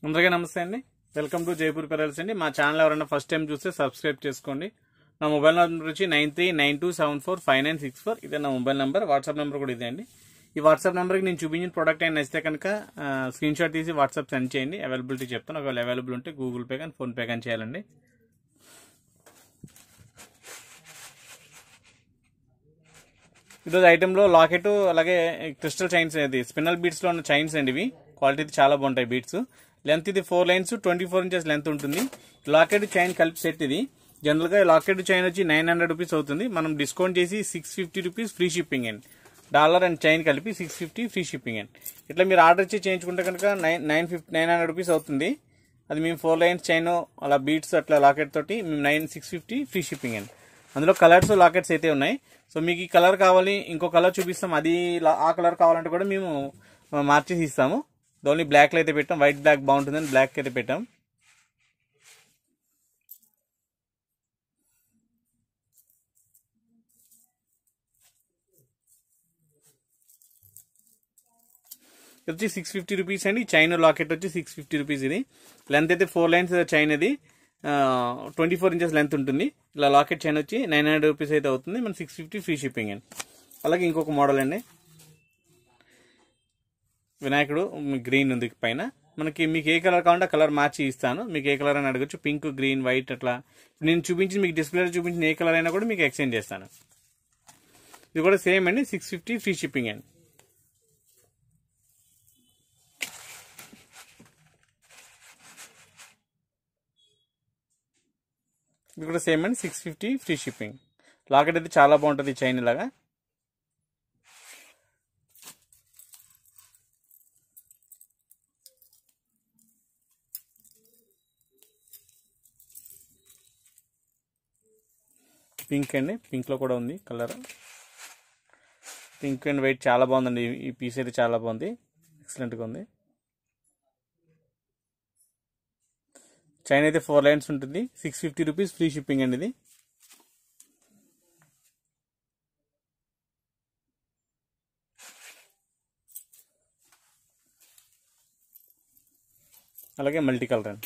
అందరికీ నమస్తే అండి వెల్కమ్ టు జైపూర్ పెరల్స్ అండి మా ఛానల్ ఎవరైనా ఫస్ట్ టైం చూస్తే సబ్స్క్రైబ్ చేసుకోండి నా మొబైల్ నెంబర్ వచ్చి nine three nine two seven four five nine six four ఇదే నా మొబైల్ నెంబర్ వాట్సాప్ నెంబర్ కూడా ఇదే అండి ఈ వాట్సాప్ నెంబర్కి నేను చూపించిన ప్రోడక్ట్ అయినా నచ్చితే కనుక స్క్రీన్ షాట్ తీసి వాట్సాప్ సెండ్ చేయండి అవైలబిలిటీ చెప్తాను ఒకవేళ అవైలబుల్ ఉంటే గూగుల్ పే కానీ ఫోన్పే కానీ చేయాలండి ఈరోజు ఐటెంలో లాకెట్ అలాగే క్రిస్టల్ చైన్స్ ఇది స్పిన్నల్ బీట్స్లో ఉన్న చైన్స్ అండి ఇవి క్వాలిటీ చాలా బాగుంటాయి బీట్స్ లెంత్ ఇది four lines twenty four inches length ఉంటుంది లాకెట్ చైన్ కలిపి సెట్ ఇది జనరల్గా లాకెట్ చైన్ వచ్చి నైన్ హండ్రెడ్ రూపీస్ అవుతుంది మనం డిస్కౌంట్ చేసి six fifty rupees free shipping అండి డాలర్ అండ్ చైన్ కలిపి సిక్స్ ఫిఫ్టీ ఫ్రీ షిప్పింగ్ అండి ఇట్లా మీరు ఆర్డర్ ఇచ్చి చేయించుకుంటే కనుక nine nine fifty nine hundred rupees అవుతుంది అది మేము ఫోర్ లైన్స్ చైన్ అలా బీట్స్ అట్లా లాకెట్ తోటి మేము nine six fifty free shipping అండి అందులో కలర్స్ లాకెట్స్ అయితే ఉన్నాయి సో మీకు ఈ కలర్ కావాలి ఇంకో కలర్ చూపిస్తాం అది లా- ఆ కలర్ కావాలంటే కూడా మేము మార్చేసి ఇస్తాము ఓన్లీ బ్లాక్లో అయితే పెట్టాం వైట్ బ్లాక్ బాగుంటుందని బ్లాక్ అయితే పెట్టాం ఇది వచ్చి సిక్స్ ఫిఫ్టీ రూపీస్ అండి చైన్ లాకెట్ వచ్చి సిక్స్ ఫిఫ్టీ రూపీస్ ఇది లెంత్ అయితే ఫోర్ లైన్స్ చైన్ ఇది ట్వంటీ ఫోర్ ఇంచెస్ లెంత్ ఉంటుంది ఇలా లాకెట్ చైన్ వచ్చి నైన్ హండ్రెడ్ రూపీస్ అయితే అవుతుంది మన సిక్స్ ఫిఫ్టీ ఫ్రీ షిప్పింగ్ అండి అలాగే ఇంకొక మోడల్ అండి వినాయకుడు గ్రీన్ ఉంది పైన మనకి మీకు ఏ కలర్ కావాలంటే ఆ కలర్ మార్చి ఇస్తాను మీకు ఏ కలర్ అని అడగచ్చు పింక్ గ్రీన్ వైట్ అట్లా నేను చూపించి మీకు డిస్ప్లేలో చూపించిన ఏ కలర్ అయినా కూడా మీకు ఎక్స్చేంజ్ చేస్తాను ఇది కూడా సేమ్ అండి సిక్స్ ఫిఫ్టీ ఫ్రీ షిప్పింగ్ అండి ఇది కూడా సేమ్ అండి six fifty free shipping locket అయితే చాలా బాగుంటుంది చైన్ ఇలాగా పింక్ అండి పింక్లో కూడా ఉంది కలర్ పింక్ అండ్ వైట్ చాలా బాగుందండి ఈ- ఈ పీస్ అయితే చాలా బాగుంది ఎక్సలెంట్గా ఉంది చైన్ అయితే ఫోర్ లైన్స్ ఉంటుంది six fifty rupees free shipping అండి ఇది అలాగే మల్టీ కలర్ అండి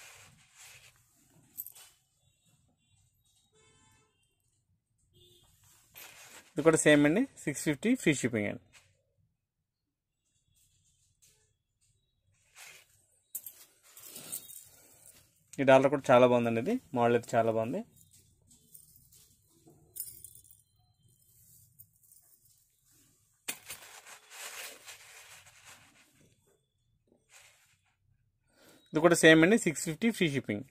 ఇది కూడా సేమ్ అండి సిక్స్ ఫిఫ్టీ ఫ్రీ షిప్పింగ్ అండి ఈ డాలర్ కూడా చాలా బాగుందండి ఇది మోడల్ అయితే చాలా బాగుంది ఇది కూడా సేమ్ అండి సిక్స్ ఫిఫ్టీ ఫ్రీ షిప్పింగ్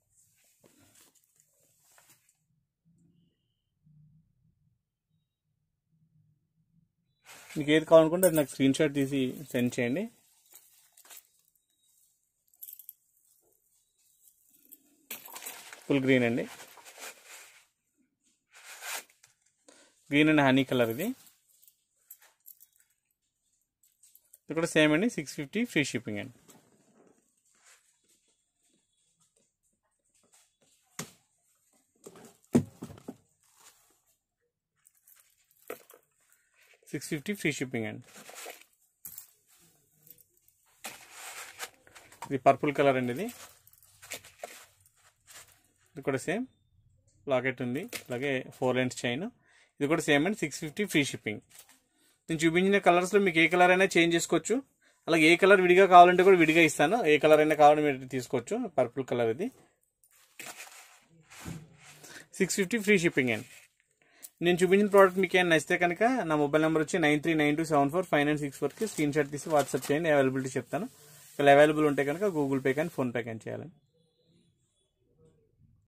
మీకు ఏది కావాలనుకుంటే అది నాకు స్క్రీన్ షాట్ తీసి సెండ్ చేయండి ఫుల్ గ్రీన్ అండి గ్రీన్ అండ్ హనీ కలర్ ఇది ఇది కూడా సేమ్ అండి సిక్స్ ఫిఫ్టీ ఫ్రీ షిప్పింగ్ అండి సిక్స్ ఫిఫ్టీ ఫ్రీ షిప్పింగ్ అండి ఇది పర్పుల్ కలర్ అండి ఇది ఇది కూడా సేమ్ లాకెట్ ఉంది అలాగే ఫోర్ లైన్స్ చైన్ ఇది కూడా సేమ్ అండి సిక్స్ ఫిఫ్టీ ఫ్రీ షిప్పింగ్ నేను చూపించిన కలర్స్లో మీకు ఏ కలర్ అయినా చేంజ్ చేసుకోవచ్చు అలాగే ఏ కలర్ విడిగా కావాలంటే కూడా విడిగా ఇస్తాను ఏ కలర్ అయినా కావాలంటే మీరు తీసుకోవచ్చు పర్పుల్ కలర్ ఇది సిక్స్ ఫిఫ్టీ ఫ్రీ షిప్పింగ్ అండి నేను చూపించిన ప్రోడక్ట్ మీకు ఏమైనా నచ్చితే కనుక నా మొబైల్ నెంబర్ వచ్చి nine three nine two seven four five nine six ఫోర్కి స్క్రీన్ షాట్ తీసి వాట్సాప్ చేయండి అవైలబిలిటీ చెప్తాను ఇలా అవైలబుల్ ఉంటే కనుక గూగుల్ పే కానీ ఫోన్పే కానీ చేయాలని